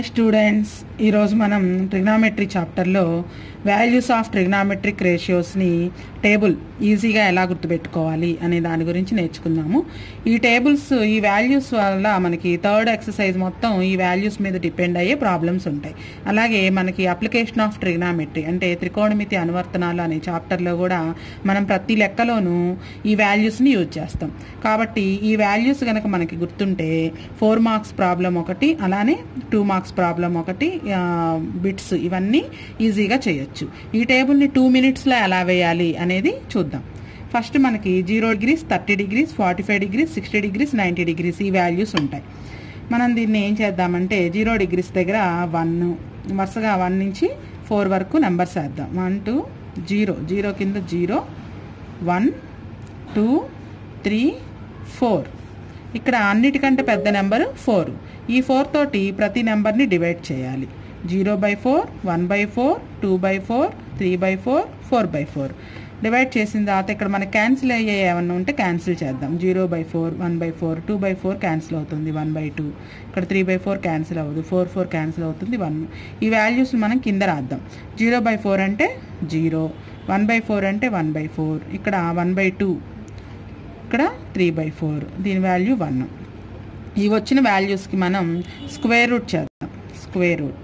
hi students ఈరోజు మనం trigonometry చాప్టర్లో వాల్యూస్ ఆఫ్ ట్రిగ్నామెట్రిక్ రేషియోస్ని టేబుల్ ఈజీగా ఎలా గుర్తుపెట్టుకోవాలి అనే దాని గురించి నేర్చుకుందాము ఈ టేబుల్స్ ఈ వాల్యూస్ వల్ల మనకి థర్డ్ ఎక్సర్సైజ్ మొత్తం ఈ వాల్యూస్ మీద డిపెండ్ అయ్యే ప్రాబ్లమ్స్ ఉంటాయి అలాగే మనకి అప్లికేషన్ ఆఫ్ ట్రిగ్నామెట్రీ అంటే త్రికోణమితి అనువర్తనాలు అనే చాప్టర్లో కూడా మనం ప్రతి లెక్కలోనూ ఈ వాల్యూస్ని యూజ్ చేస్తాం కాబట్టి ఈ వాల్యూస్ కనుక మనకి గుర్తుంటే ఫోర్ మార్క్స్ ప్రాబ్లం ఒకటి అలానే టూ మార్క్స్ ప్రాబ్లం ఒకటి బిట్స్ ఇవన్నీ ఈజీగా చేయొచ్చు ఈ టేబుల్ని టూ మినిట్స్లో ఎలా వేయాలి అనేది చూద్దాం ఫస్ట్ మనకి zero degrees thirty degrees forty five degrees sixty degrees ninety degrees ఈ వాల్యూస్ ఉంటాయి మనం దీన్ని ఏం చేద్దామంటే జీరో డిగ్రీస్ దగ్గర వన్ వరుసగా వన్ నుంచి ఫోర్ వరకు నెంబర్స్ వేద్దాం వన్ టూ జీరో జీరో కింద zero one two three four ఇక్కడ అన్నిటికంటే పెద్ద నెంబర్ ఫోర్ ఈ ఫోర్ తోటి ప్రతి నెంబర్ని డివైడ్ చేయాలి zero by four one by four two by four three by four four by four divide చేసిన తర్వాత ఇక్కడ మనకి క్యాన్సిల్ అయ్యే ఏమన్నా ఉంటే క్యాన్సిల్ చేద్దాం zero by four one by four two by four cancel అవుతుంది వన్ బై టూ ఇక్కడ త్రీ బై ఫోర్ క్యాన్సిల్ అవ్వదు ఫోర్ ఫోర్ క్యాన్సిల్ అవుతుంది వన్ ఈ వాల్యూస్ మనం కింద రాద్దాం జీరో బై ఫోర్ అంటే జీరో వన్ బై ఫోర్ అంటే వన్ బై ఫోర్ ఇక్కడ వన్ బై టూ ఇక్కడ త్రీ బై ఫోర్ దీని వాల్యూ వన్ ఈ వచ్చిన వాల్యూస్కి మనం స్క్వేర్ రూట్ చేద్దాం స్క్వేర్ రూట్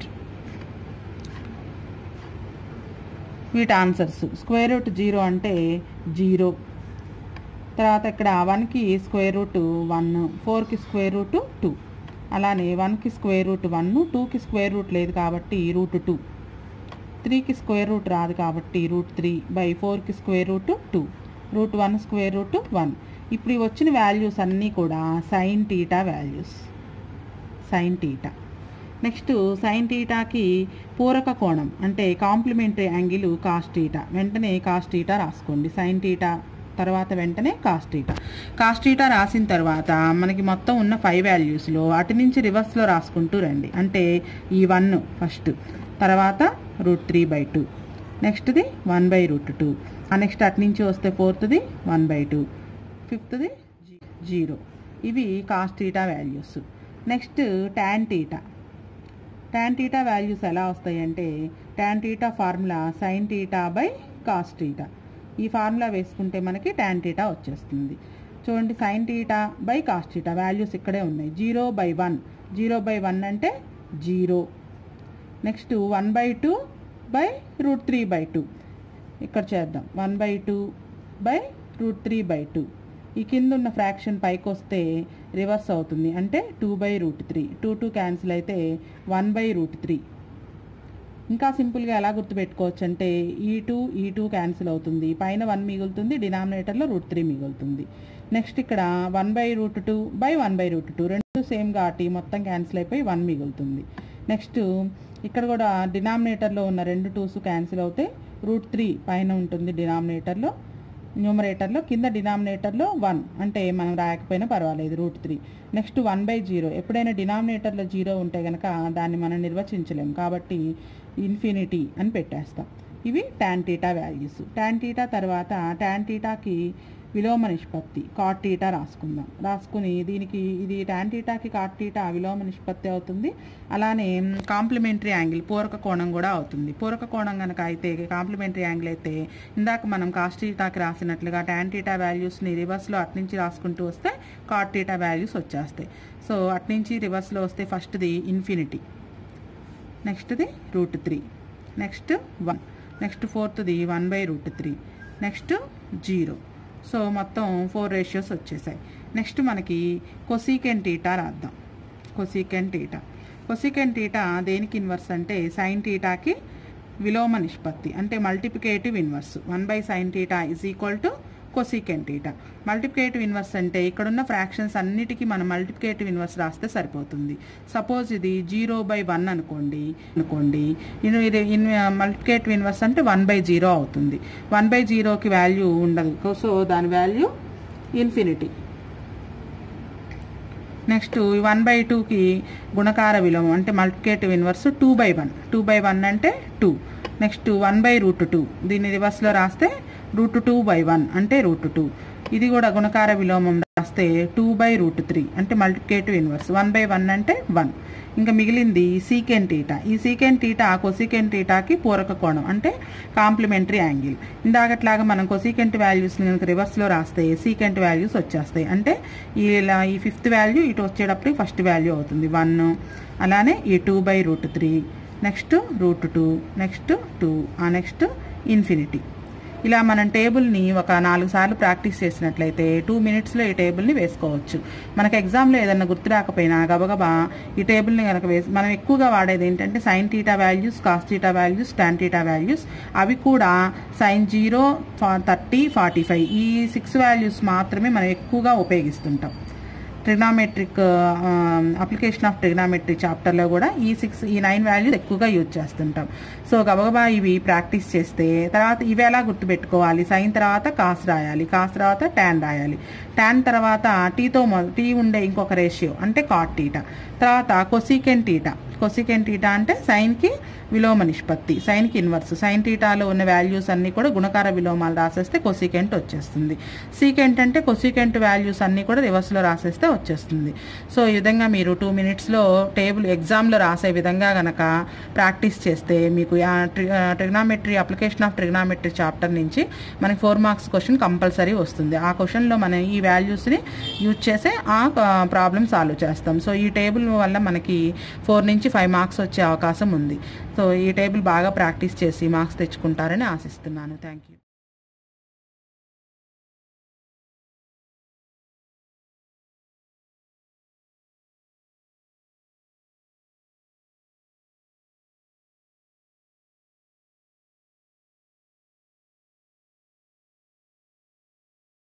వీటి ఆన్సర్స్ స్క్వేర్ రూట్ జీరో అంటే జీరో తర్వాత ఇక్కడ వన్కి స్క్వేర్ రూట్ వన్ ఫోర్కి స్క్వేర్ రూట్ టూ అలానే వన్కి స్క్వేర్ రూట్ వన్ టూకి స్క్వేర్ రూట్ లేదు కాబట్టి రూట్ టూ త్రీకి స్క్వేర్ రూట్ రాదు కాబట్టి రూట్ త్రీ బై ఫోర్కి square root two root one square root one ఇప్పుడు ఈ వచ్చిన వాల్యూస్ అన్నీ కూడా sine theta values sine theta next sine టీటాకి పూరక కోణం అంటే కాంప్లిమెంటరీ యాంగిల్ కాస్ట్ టీటా వెంటనే కాస్ట్ టీటా రాసుకోండి సైన్ టీటా తర్వాత వెంటనే కాస్ట్ టీటా కాస్ట్ టీటా రాసిన తర్వాత మనకి మొత్తం ఉన్న ఫైవ్ వాల్యూస్లో అటు నుంచి రివర్స్లో రాసుకుంటూ రండి అంటే ఈ వన్ ఫస్ట్ తర్వాత రూట్ త్రీ బై టూ నెక్స్ట్ది వన్ బై రూట్ టూ ఆ నెక్స్ట్ అటు నుంచి వస్తే ఫోర్త్ది వన్ బై టూ ఫిఫ్త్ది జీరో ఇవి cos theta values next tan theta tan theta values ఎలా వస్తాయంటే tan theta formula sine theta by cos theta ఈ ఫార్ములా వేసుకుంటే మనకి ట్యాన్ టీటా వచ్చేస్తుంది చూడండి sine theta by cos theta values ఇక్కడే ఉన్నాయి zero by one zero by one అంటే zero next one by two by root three by two ఇక్కడ చేద్దాం one by two by root three by two ఈ కింద ఉన్న ఫ్రాక్షన్ పైకి వస్తే రివర్స్ అవుతుంది అంటే two by root three two two cancel అయితే వన్ బై రూట్ త్రీ ఇంకా సింపుల్గా ఎలా గుర్తుపెట్టుకోవచ్చు అంటే ఈ టూ ఈ టూ క్యాన్సిల్ అవుతుంది పైన వన్ మిగులుతుంది డినామినేటర్లో రూట్ త్రీ మిగులుతుంది నెక్స్ట్ ఇక్కడ one by root two by one by root two రెండు సేమ్ కాబట్టి మొత్తం క్యాన్సిల్ అయిపోయి వన్ మిగులుతుంది నెక్స్ట్ ఇక్కడ కూడా డినామినేటర్లో ఉన్న రెండు టూస్ క్యాన్సిల్ అవుతాయి రూట్ త్రీ పైన ఉంటుంది డినామినేటర్లో న్యూమరేటర్లో కింద డినామినేటర్లో వన్ అంటే మనం రాయకపోయినా పర్వాలేదు root three next one by zero ఎప్పుడైనా డినామినేటర్లో జీరో ఉంటే కనుక దాన్ని మనం నిర్వచించలేం కాబట్టి ఇన్ఫినిటీ అని పెట్టేస్తాం ఇవి tan theta values tan theta తర్వాత ట్యాన్ టీటాకి విలోమ నిష్పత్తి కాట్ టీటా రాసుకుందాం రాసుకుని దీనికి ఇది ట్యాన్ టీటాకి కాట్ టీటా విలోమ నిష్పత్తి అవుతుంది అలానే కాంప్లిమెంటరీ యాంగిల్ పూరక కోణం కూడా అవుతుంది పూరక కోణం కనుక అయితే కాంప్లిమెంటరీ యాంగిల్ అయితే ఇందాక మనం కాస్ట్ టీటాకి రాసినట్లుగా ట్యాన్ టీటా వాల్యూస్ని రివర్స్లో అట్నుంచి రాసుకుంటూ వస్తే కాట్ టీటా వాల్యూస్ వచ్చేస్తాయి సో అట్నుంచి రివర్స్లో వస్తే ఫస్ట్ది ఇన్ఫినిటీ నెక్స్ట్ది root three next one next ఫోర్త్ది one by root three next zero so మొత్తం ఫోర్ రేషియోస్ వచ్చేసాయి నెక్స్ట్ మనకి కొసీకెన్ టీటా రాద్దాం కొసీకెన్ టీటా కొసీకెన్ టీటా దేనికి ఇన్వర్స్ అంటే సైన్ టీటాకి విలోమ నిష్పత్తి అంటే multiplicative inverse one by sine theta is equal to cosecant theta multiplicative inverse అంటే ఇక్కడున్న ఫ్రాక్షన్స్ అన్నిటికీ మనం మల్టిప్లికేటివ్ ఇన్వర్స్ రాస్తే సరిపోతుంది సపోజ్ ఇది జీరో బై వన్ అనుకోండి అనుకోండి ఇది ఇన్ మల్టిప్లికేటివ్ ఇన్వర్స్ అంటే వన్ బై జీరో అవుతుంది వన్ బై జీరోకి వాల్యూ ఉండదు సో దాని value infinity next one by టూకి గుణకార విలోమం అంటే multiplicative inverse two by one two by one అంటే two next one by root two దీన్ని రివర్స్లో రాస్తే రూట్ టూ బై వన్ అంటే రూట్ టూ ఇది కూడా గుణకార విలోమం రాస్తే టూ బై రూట్ త్రీ అంటే multiplicative inverse one by one అంటే వన్ ఇంకా మిగిలింది సీకెంట్ టీటా ఈ సీకెంట్ టీటా కొసీకెంట్ టీటాకి పూరక కోణం అంటే కాంప్లిమెంటరీ యాంగిల్ ఇందాకట్లాగా మనం కొసీకెంట్ వాల్యూస్ని కనుక రివర్స్లో రాస్తే సీకెంట్ వాల్యూస్ వచ్చేస్తాయి అంటే ఈ ఇలా ఈ ఫిఫ్త్ వాల్యూ ఇటు వచ్చేటప్పటికి ఫస్ట్ వాల్యూ అవుతుంది వన్ అలానే ఈ two by root three next root two next two ఆ నెక్స్ట్ ఇన్ఫినిటీ ఇలా మనం టేబుల్ని ఒక నాలుగు సార్లు ప్రాక్టీస్ చేసినట్లయితే టూ మినిట్స్లో ఈ టేబుల్ని వేసుకోవచ్చు మనకు ఎగ్జామ్లో ఏదన్నా గుర్తు రాకపోయినా గబగబా ఈ టేబుల్ని కనుక వేసి మనం ఎక్కువగా వాడేది ఏంటంటే sine theta values cos theta values tan theta values అవి కూడా sine zero thirty forty five ఈ సిక్స్ వాల్యూస్ మాత్రమే మనం ఎక్కువగా ఉపయోగిస్తుంటాం ట్రిగ్నామెట్రిక్ అప్లికేషన్ ఆఫ్ ట్రిగ్నామెట్రీ చాప్టర్లో కూడా ఈ సిక్స్ ఈ నైన్ వాల్యూస్ ఎక్కువగా యూజ్ చేస్తుంటాం సో గబగబా ఇవి ప్రాక్టీస్ చేస్తే తర్వాత ఇవి ఎలా గుర్తుపెట్టుకోవాలి సైన్ తర్వాత కాస్ రాయాలి కాస్ తర్వాత ట్యాన్ రాయాలి ట్యాన్ తర్వాత టీతో టీ ఉండే ఇంకొక రేషియో అంటే కాట్ టీటా తర్వాత కొసికెన్ టీటా కొసికెన్ టీటా అంటే సైన్కి విలోమ నిష్పత్తి సైన్కి ఇన్వర్స్ సైన్ టీటాలో ఉన్న వాల్యూస్ అన్నీ కూడా గుణకార విలోమాలు రాసేస్తే కొసికెంట్ వచ్చేస్తుంది సీకెంట్ అంటే కొసికెంట్ వాల్యూస్ అన్నీ కూడా రివర్స్లో రాసేస్తే వచ్చేస్తుంది సో ఈ విధంగా మీరు టూ మినిట్స్లో టేబుల్ ఎగ్జామ్లో రాసే విధంగా గనక ప్రాక్టీస్ చేస్తే మీకు trigonometry application of trigonometry chapter నుంచి మనకి ఫోర్ మార్క్స్ క్వశ్చన్ కంపల్సరీ వస్తుంది ఆ క్వశ్చన్లో మనం ఈ వాల్యూస్ని యూజ్ చేసే ఆ ప్రాబ్లమ్ సాల్వ్ చేస్తాం సో ఈ టేబుల్ వల్ల మనకి ఫోర్ నుంచి ఫైవ్ మార్క్స్ వచ్చే అవకాశం ఉంది సో ఈ టేబుల్ బాగా ప్రాక్టీస్ చేసి మార్క్స్ తెచ్చుకుంటారని ఆశిస్తున్నాను థ్యాంక్ యూ